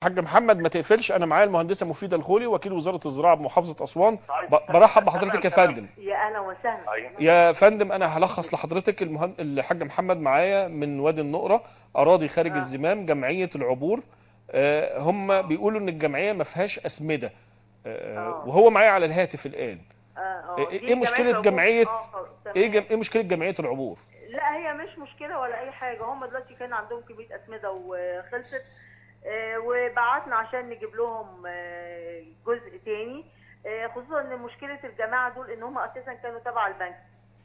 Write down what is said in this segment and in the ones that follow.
حاج محمد ما تقفلش انا معايا المهندسه مفيده الخولي وكيل وزاره الزراعه بمحافظه اسوان طيب. ب- برحب بحضرتك يا فندم يا اهلا وسهلا ايوه يا فندم انا هلخص لحضرتك المهن... الحاج محمد معايا من وادي النقره اراضي خارج آه. الزمام جمعيه العبور آه، هم بيقولوا ان الجمعيه ما فيهاش اسمده آه، آه. وهو معايا على الهاتف الان آه، آه، إيه- دي إيه مشكلة العبور. جمعية- آه، تمام. ايه جم... ايه مشكله جمعيه العبور لا هي مش مشكله ولا اي حاجه هم دلوقتي كان عندهم كميه اسمده وخلصت آه، وبعتنا عشان نجيب لهم آه، جزء تاني آه، خصوصا ان مشكله الجماعه دول ان هم اساسا كانوا تبع البنك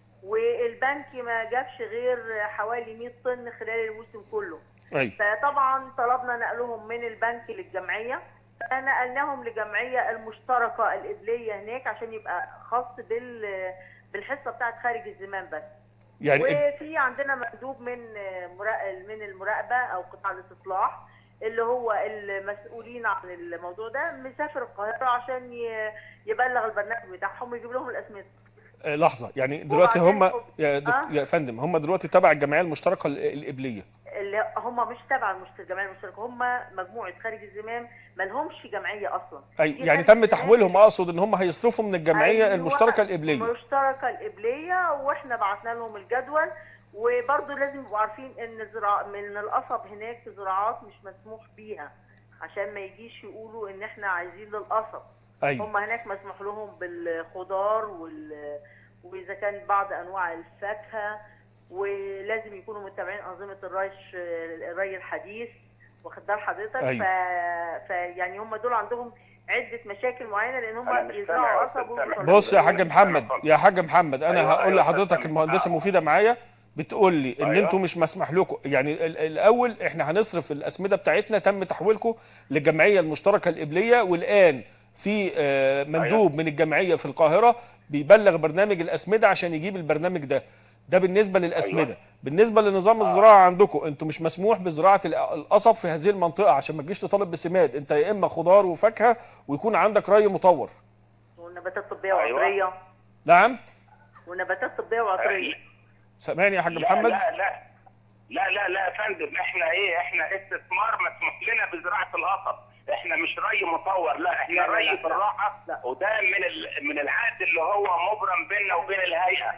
والبنك ما جابش غير حوالي 100 طن خلال الموسم كله ايوه فطبعا طلبنا نقلهم من البنك للجمعيه فنقلناهم لجمعيه المشتركه القبليه هناك عشان يبقى خاص بال بالحصه بتاعت خارج الزمان بس يعني إيه- وفي عندنا مندوب من مراقب من المراقبه او قطاع الاستصلاح اللي هو المسؤولين عن الموضوع ده مسافر القاهره عشان ي- يبلغ البرنامج بتاعهم ويجيب لهم الاسمده آه، لحظه يعني دلوقتي وبعدين هم خد- يا, دك... آه. يا فندم هم دلوقتي تبع الجمعيه المشتركه ال- القبليه اللي هم مش تبع المشت- الجمعيه المشتركه هم مجموعه خارج الزمام ما لهمش جمعيه اصلا اي دي يعني خارج تم الزمام. تحويلهم اقصد ان هم هيصرفوا من الجمعيه أيوة، المشتركه القبليه المشتركه القبليه واحنا بعتنا لهم الجدول وبرضه لازم يبقوا عارفين ان زراع من القصب هناك زراعات مش مسموح بيها عشان ما يجيش يقولوا ان احنا عايزين للقصب ايوه هم هناك مسموح لهم بالخضار وال واذا كان بعض انواع الفاكهه ولازم يكونوا متابعين انظمه الري الري الحديث واخد بال حضرتك أيوة. ف... فيعني هم دول عندهم عده مشاكل معينه لان أنا هم مش يزرعوا سامع يا قصب أستاذ سامع. ويزرعوا بص يا حاج محمد يا حاج محمد انا أيوة، هقول أيوة، لحضرتك أستاذ المهندسه سامع. مفيده معايا بتقول لي ان أيوة. انتوا مش مسمح لكم يعني ال- الاول احنا هنصرف الاسمده بتاعتنا تم تحويلكم للجمعيه المشتركه القبليه والان في آه، مندوب من الجمعيه في القاهره بيبلغ برنامج الاسمده عشان يجيب البرنامج ده ده بالنسبه للاسمده أيوة. بالنسبه لنظام الزراعه عندكم انتوا مش مسموح بزراعه ال- القصب في هذه المنطقه عشان ما تجيش تطالب بسماد انت يا اما خضار وفاكهه ويكون عندك ري مطور والنباتات طبيه أيوة. وعطريه نعم ونباتات طبيه وعطريه سامعني يا حاج لا محمد لا لا لا لا لا يا فندم احنا ايه احنا استثمار مسموح لنا بزراعه القصب احنا مش ري مطور لا احنا لا، لا، ري لا، لا. بالراحه لا. وده من ال... من العهد اللي هو مبرم بيننا وبين الهيئه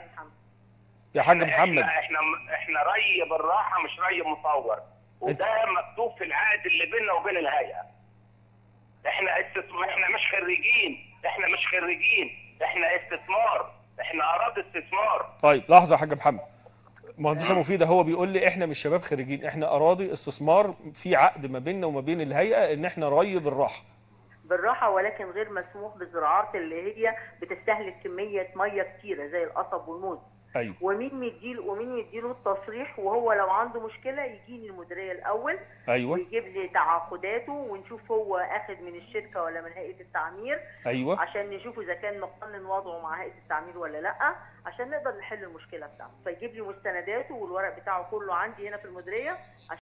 يا حاج احنا محمد احنا احنا ري بالراحه مش ري مطور وده مكتوب في العهد اللي بيننا وبين الهيئه احنا استثمار احنا مش خريجين احنا مش خريجين احنا استثمار احنا اراضي استثمار طيب لحظه يا حاج محمد مهندسه مفيده هو بيقول لي احنا مش شباب خريجين احنا اراضي استثمار في عقد ما بيننا وما بين الهيئه ان احنا ري بالراحه بالراحه ولكن غير مسموح بالزراعات اللي هي بتستهلك كميه ميه كتيره زي القصب والموز ايوه ومين مديله ومين يديله التصريح وهو لو عنده مشكله يجيني المديريه الاول ايوه ويجيب لي تعاقداته ونشوف هو اخد من الشركه ولا من هيئه التعمير ايوه عشان نشوف اذا كان مقنن وضعه مع هيئه التعمير ولا لا عشان نقدر نحل المشكله بتاعته فيجيب لي مستنداته والورق بتاعه كله عندي هنا في المديريه